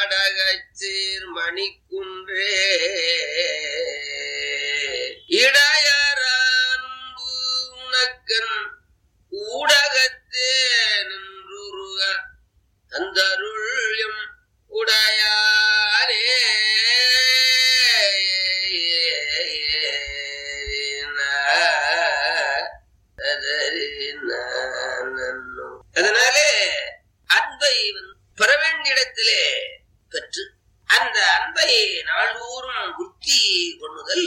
அடகச்சீர் மணிக்குன்றே இடையரன்பு உனக்கன் ஊடகத்தே நின்றுருக தந்தருள்யம் உடையானே அதனாலே அன்பை வந்து பெற வேண்டிய இடத்திலே பெற்று அந்த அன்பை நாள்தோறும் புத்தி பண்ணுதல்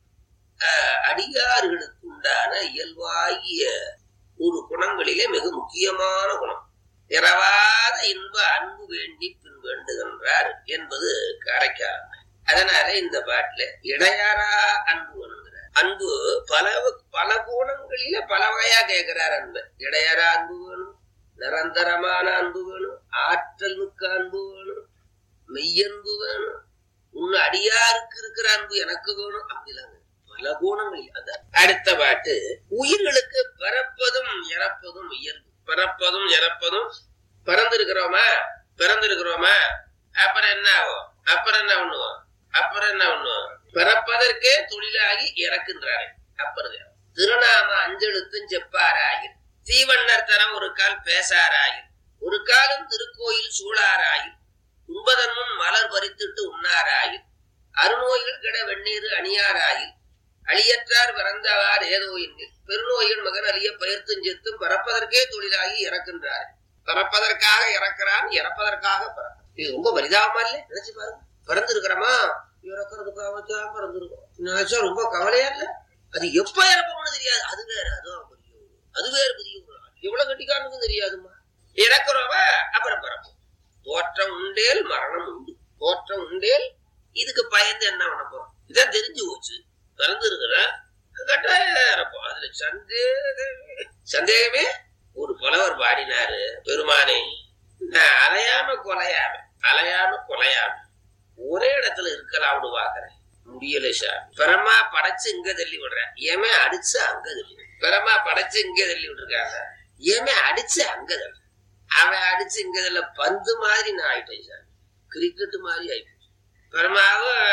அஹ், அடியார்களுக்கு உண்டான இயல்பாகிய ஒரு குணங்களிலே மிக முக்கியமான குணம் இரவாத இன்ப அன்பு வேண்டி பின் வேண்டுகின்றார் என்பது காரைக்கால் அதனால இந்த பாட்டுல இடையாரா அன்பு வேணுங்கிறார் அன்பு பல பல கோணங்களில பல வகையா கேட்கிறார் அன்பு இடையாரா அன்பு வேணும் நிரந்தரமான அன்பு வேணும் ஆற்றல் மிக்க அன்பு வேணும் மெய்யன்பு வேணும் உன் அடியாருக்கு இருக்கிற அன்பு எனக்கு வேணும் அப்படிலாம் வேணும். பல கோணங்கள் அந்த அடுத்த பாட்டு உயிர்களுக்கு பிறப்பதும் இறப்பதும் இயல்பு பிறப்பதும் இறப்பதும் பிறந்திருக்கிறோமா பிறந்திருக்கிறோமா அப்புறம் என்ன ஆகும் அப்புறம் என்ன பண்ணுவோம் அப்புறம் என்ன பண்ணுவோம் பிறப்பதற்கே தொழிலாகி இறக்கின்றாரு அப்புறம் திருநாம அஞ்செழுத்தும் செப்பாராயில் தீவண்ணர் தரம் ஒரு கால் பேசாராயில் ஒரு காலம் திருக்கோயில் சூழாராயில் உண்பதன் முன் மலர் பறித்துட்டு உண்ணாராயில் அருநோய்கள் கிட வெந்நீர் அணியாராயில் அழியற்றார் பிறந்தவார் ஏதோ எண்ணில் பெருநோயின் மகன் அழிய பயிர்த்தும் செத்தும் பிறப்பதற்கே தொழிலாகி இறக்கின்றார் பிறப்பதற்காக இறக்கிறான் இறப்பதற்காக பிறக்கிறான் இது ரொம்ப பரிதாபமா இல்ல நினைச்சு பாருங்க பிறந்திருக்கிறோமா இறக்குறதுக்காக தான் பிறந்திருக்கோம் நினைச்சா ரொம்ப கவலையா இல்ல அது எப்ப இறப்போம்னு தெரியாது அது வேற அதுவும் பெரிய ஒரு- அது வேற பெரிய ஒரு ஆள். எவ்வளவு கட்டிக்காரனுக்கும் தெரியாதுமா இறக்குறவா அப்புறம் பிறப்போம் தோற்றம் உண்டேல் மரணம் உண்டு தோற்றம் உண்டேல் இதுக்கு பயந்து என்ன பண்ண போறோம் இதான் தெரிஞ்சு போச்சு பிறந்து இருக்கிற கட்டாயம் இறப்போம் அதுல சந்தேகமே சந்தேகமே ஒரு புலவர் பாடினாரு பெருமானே நான் அலையாம கொலையாம அலையாம கொலையாம ஒரே இடத்துல இருக்கலாம்னு பாக்குறேன் முடியல சார் பிரமா படைச்சு இங்க தள்ளி விடுறேன் ஏமே அடிச்சு அங்க தள்ளி விடுறேன். பிரமா படைச்சு இங்க தள்ளி விட்டுருக்காங்க ஏமே அடிச்சு அங்க தள்ளி அவன் அடிச்சு இங்க தள்ள பந்து மாதிரி நான் ஆயிட்டேன் சார் கிரிக்கெட் மாதிரி ஆயிப்போச்சு பிரமாவும்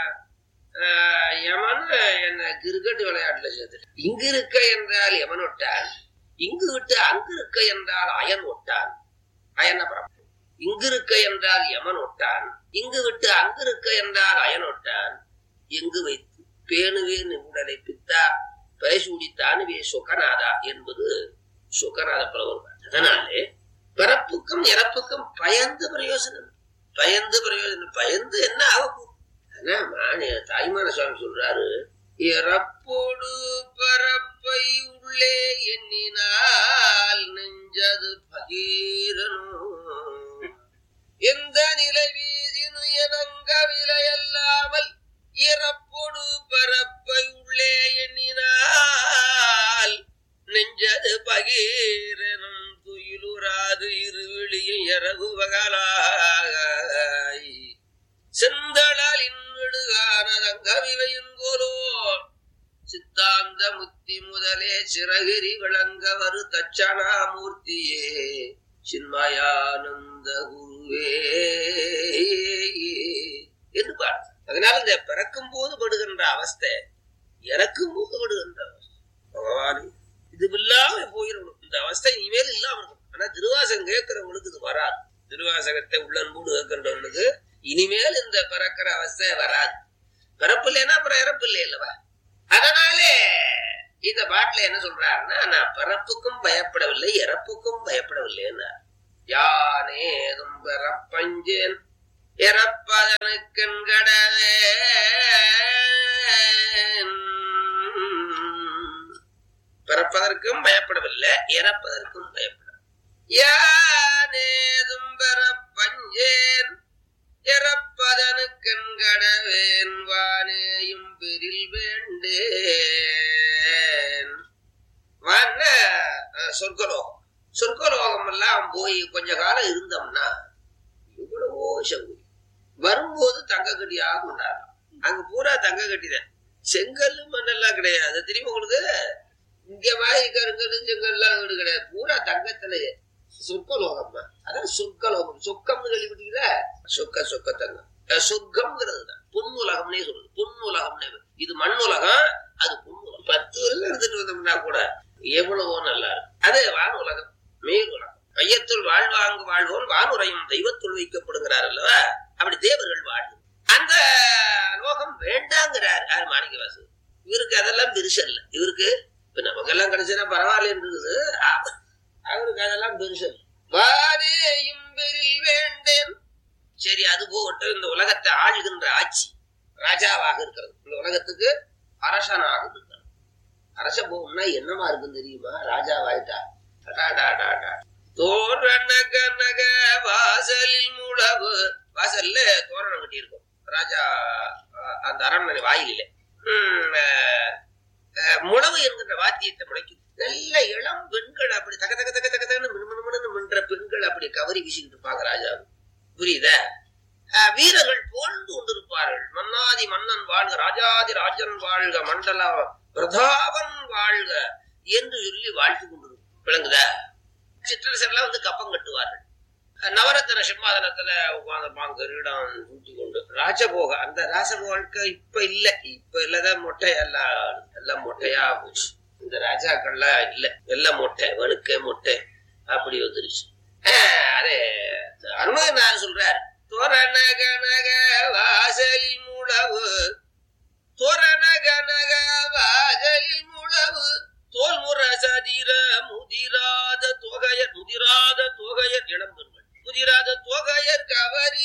ஆஹ், யமன் என்ன கிரிக்கெட் விளையாட்டுல சேர்த்து இங்கு இருக்க என்றால் யமன் ஒட்டான் இங்கு விட்டு அங்கு இருக்க என்றால் அயன் ஒட்டான் அயன பரப்பு இங்கு இருக்க என்றால் யமன் ஒட்டான் இங்கு விட்டு அங்கு இருக்க என்றால் அயன் ஒட்டான் எங்கு வைத்து பேணுவேன் உடலை பித்தா பயசூடி தானுவே சொக்கநாதா என்பது சொக்கநாத பிரபுவர் அதனாலே பிறப்புக்கும் இறப்புக்கும் பயந்து பிரயோஜனம் பயந்து பிரயோஜனம் பயந்து என்ன ஆகும் ஆனா மானே தாய்மான சுவாமி சொல்றாரு இறப்போடு பரப்பை உள்ளே எண்ணினால் நெஞ்சது பகீரனும் எந்த நிலை வீதினு எனங்க விலையல்லாமல் இறப்போடு பரப்பை உள்ளே எண்ணினால் நெஞ்சது பகீரனும் துயிலுறாது இருவிழியும் இறகுவகலாய் செந்தளால் இன்னுடுகானதங்கவிவையின் கோலோ சித்தாந்த முத்தி முதலே சிறகிரி விளங்க வரு தட்சணாமூர்த்தியே சின்மயானந்த குருவே என்று பாடு அதனால இந்த பிறக்கும் போது படுகின்ற அவஸ்தை இறக்கும் போது படுகின்ற அவஸ்தை பகவானே இது இல்லாம போயிடணும் இந்த அவஸ்தை இனிமேல் இல்லாம இருக்கும் ஆனா திருவாசகம் கேட்கிறவங்களுக்கு இது வராது திருவாசகத்தை உள்ளன்போடு கேட்கின்றவங்களுக்கு இனிமேல் இந்த பிறக்கிற அவஸ்தை வராது பிறப்பு இல்லைன்னா அப்புறம் இறப்பு இல்லை அல்லவா அதனாலே இந்த பாட்டுல என்ன சொல்றாருன்னா நான் பிறப்புக்கும் பயப்படவில்லை இறப்புக்கும் பயப்படவில்லைன்னா யானேதும் பிறப்பஞ்சேன் இறப்பதனுக்கென்கடவே பிறப்பதற்கும் பயப்படவில்லை இறப்பதற்கும் பயப்பட யானேதும் பிறப்பஞ்சேன் இறப்பதனுக்கென்கடவேன் வானேயும் பெரில் வேண்டேன் வான அஹ், சொர்க்கலோகம் சொர்க்கலோகம் எல்லாம் போய் கொஞ்ச காலம் இருந்தோம்னா எவ்வளவோ சௌகரியம் வரும்போது தங்க கட்டியாக கொண்டாடலாம் அங்க பூரா தங்க கட்டிதான் செங்கல் மண்ணெல்லாம் கிடையாது தெரியுமா உங்களுக்கு இங்க மாதிரி கருங்கல் செங்கல்லாம் வீடு கிடையாது பூரா தங்கத்துல சொர்க்கலோகம் அதான் சொர்க்கலோகம் சொக்கம்னு கேள்விப்பட்டீங்களா சொக்க சொக்கத்தங்கம் அஹ் சொர்க்கம்ங்கிறது தான் பொன்னுலகம்னே சொல்லுது பொன்னுலகம்னே இது மண்ணுலகம் அது பொன்னுலகம் பத்து வருஷம் எடுத்துட்டு வந்தோம்னா கூட எவ்வளவோ நல்லா இருக்கும் அது வானுலகம் மேலுலகம் மையத்துள் வாழ்வாங்கு வாழ்வோன் வானுரையும் தெய்வத்துள் வைக்கப்படுகிறார் அல்லவா அப்படி தேவர்கள் வாழ்வு அந்த லோகம் வேண்டாங்கிறார் யார் மாணிக்கவாசு இவருக்கு அதெல்லாம் பெருசு இல்ல இவருக்கு இப்ப நமக்கெல்லாம் கிடைச்சா பரவாயில்லன்றது ஆ- அவருக்கு அதெல்லாம் பெருசு இல்ல. வாரேயும் பெரில் வேண்டேன் சரி அது போகட்டும் இந்த உலகத்தை ஆளுகின்ற ஆட்சி ராஜாவாக இருக்கிறது இந்த உலகத்துக்கு அரசனாக இருக்கிறது அரச போகணும்னா என்னமா இருக்குன்னு தெரியுமா ராஜாவாயிட்டா அடாடாடாடா. தோரண கனக வாசலில் முழவு வாசல்ல தோரணம் கட்டி இருக்கும் ராஜா அஹ், அந்த அரண்மனை வாயிலே உம், அஹ், அஹ், முழவு என்கின்ற வாத்தியத்தை முளைக்கும் நல்ல இளம் பெண்கள் அப்படி தக தக தக தக தகன்னு மினுமினுமினுன்னு மின்ற பெண்கள் அப்படி கவரி வீசிக்கிட்டு இருப்பாங்க ராஜா புரியுதா அஹ், வீரர்கள் போன்று கொண்டிருப்பார்கள் மன்னாதி மன்னன் வாழ்க ராஜாதி ராஜன் வாழ்க மண்டல பிரதாபன் வாழ்க என்று சொல்லி வாழ்த்து கொண்டிருக்கும் விளங்குதா சிற்றரசர்லாம் வந்து கப்பம் கட்டுவார்கள் நவரத்ன சிம்மாதனத்துல உட்காந்துருப்பாங்க கிரீடம் ஊட்டி கொண்டு ராஜபோக அந்த ராஜபோகனுக்கு இப்ப இல்ல இப்ப இல்லதான் மொட்டை எல்லாம் எல்லாம் மொட்டையா போச்சு இந்த ராஜாக்கள்லாம் இல்ல எல்லாம் மொட்டை வெளுக்க மொட்டை அப்படி வந்துருச்சு ஆஹ், அது அருணகிரிநாதர் சொல்றார் தோரண கனக வாசலில் முழவு தோரண கனக வாசலில் முழவு தோல்முற சதிர முதிராத தொகையர் முதிராத தொகையர் இளம்பெண்கள் முதிராத தொகையர் கவரி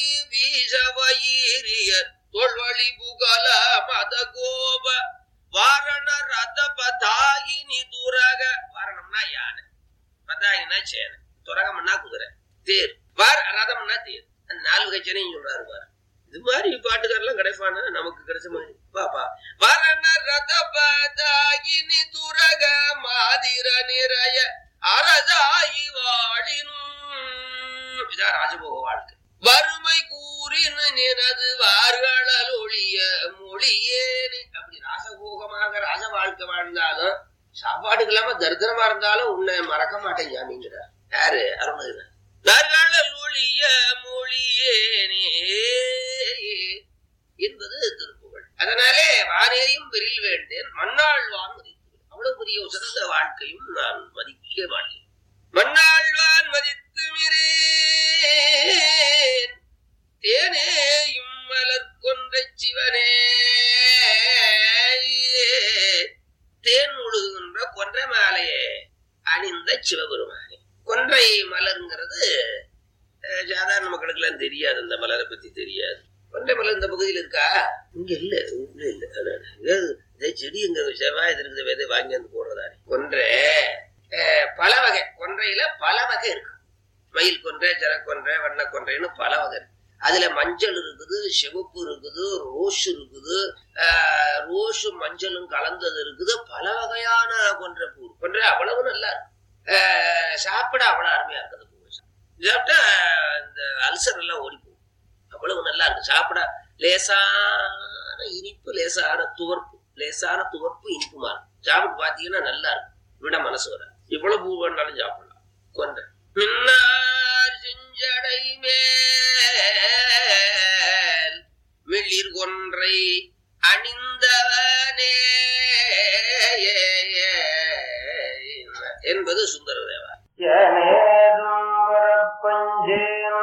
வீசவயிரியர் தோல்வழி புகழ மத கோப வாரண ரத பதாயினி துரக வாரணம்னா யானை பதாயினா சேனை துரகம்னா குதிரை தேர் வார ரதம்னா தேர் அந்த நாலு வகை சேனையும் சொல்றாரு பாரு இது மாதிரி பாட்டுக்காரெல்லாம் கிடைப்பானா நமக்கு கிடைச்ச மாதிரி பாப்பா வரண ரத பதாயினி துரக மாதிர நிறைய அரதாயி வாழினும் இதான் ராஜபோக வாழ்க்கை வறுமை கூறின நினது வார்களல் ஒழிய மொழியேனு அப்படி ராசபோகமாக ராஜ வாழ்க்கை வாழ்ந்தாலும் சாப்பாடுக்கு இல்லாம தரித்திரமா இருந்தாலும் உன்னை மறக்க மாட்டேன் ஜாமிங்கிறார் யாரு அருணகிரன் நர்களல் ஒழிய மொழியேனே என்பது திருப்புகழ் அதனாலே வானேயும் பெரில் வேண்டேன் மண்ணாழ்வான் மதித்து அவ்வளவு பெரிய உசந்த வாழ்க்கையும் நான் மதிக்க மாட்டேன் மண்ணாழ்வான் மதித்து மிரேன் தேனேயும் மலர் கொன்ற சிவனே தேன் முழுகுகின்ற கொன்றை மாலையே அணிந்த சிவபெருமானே கொன்றை மலருங்கிறது அஹ், சாதாரண மக்களுக்கு எல்லாம் தெரியாது அந்த மலரை பத்தி தெரியாது கொன்றை மலர் இந்த பகுதியில் இருக்கா இங்க இல்ல இங்க இல்ல அதான். ஏது, இதே செடி இங்க செவ்வாய் இருக்குது விதை வாங்கி வந்து போடுறதானே கொன்றை அஹ், பல வகை கொன்றையில பல வகை இருக்கு மயில் கொன்றை ஜனக்கொன்றை வண்ண கொன்றைன்னு பல வகை இருக்கு அதுல மஞ்சள் இருக்குது சிவப்பு இருக்குது ரோஸ் இருக்குது ஆஹ், ரோஸும் மஞ்சளும் கலந்தது இருக்குது பல வகையான கொன்றை பூ கொன்றை அவ்வளவு நல்லா இருக்கு ஆஹ், சாப்பிட அவ்வளவு அருமையா இருக்குது பூ சாப்பிட்டா இந்த அல்சர் எல்லாம் ஓடி போகும் அவ்வளவு நல்லா இருக்கு சாப்பிட லேசான இனிப்பு லேசான துவர்ப்பு லேசான துவர்ப்பு இனிப்புமா இருக்கும் சாப்பிட்டு பாத்தீங்கன்னா நல்லா இருக்கும் விட மனசு வர இவ்வளவு பூ வேணாலும் சாப்பிடலாம் கொன்றை மின்னார் செஞ்சடை மேல் மிளிர் கொன்றை அணிந்தவனே என்பது சுந்தரதேவா ஏனேதும் வரப்பஞ்சேன்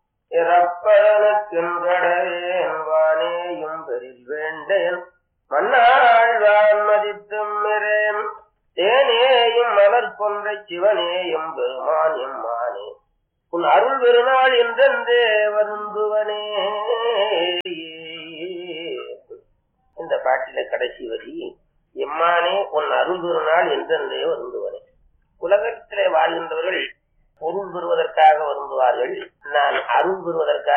இறப்பதனுக்கின்றடையேன் வானேயும் பெரில் வேண்டேன் மன்னாழ்வான் மதித்தும் மிரேன் தேனேயும் மலர் கொன்ற சிவனேயும் பெருமான் எம்மானே உன் அருள் பெருநாள் என்றென்றே வருந்துவனே இந்த பாட்டில கடைசி வரி எம்மானே உன் அருள் பெருநாள் என்றென்றே வருந்துவனே உலகத்திலே வாழ்கின்றவர்கள் பொருள் பெறுவதற்காக வருந்துவார்கள் நான் அருள் பெறுவதற்காக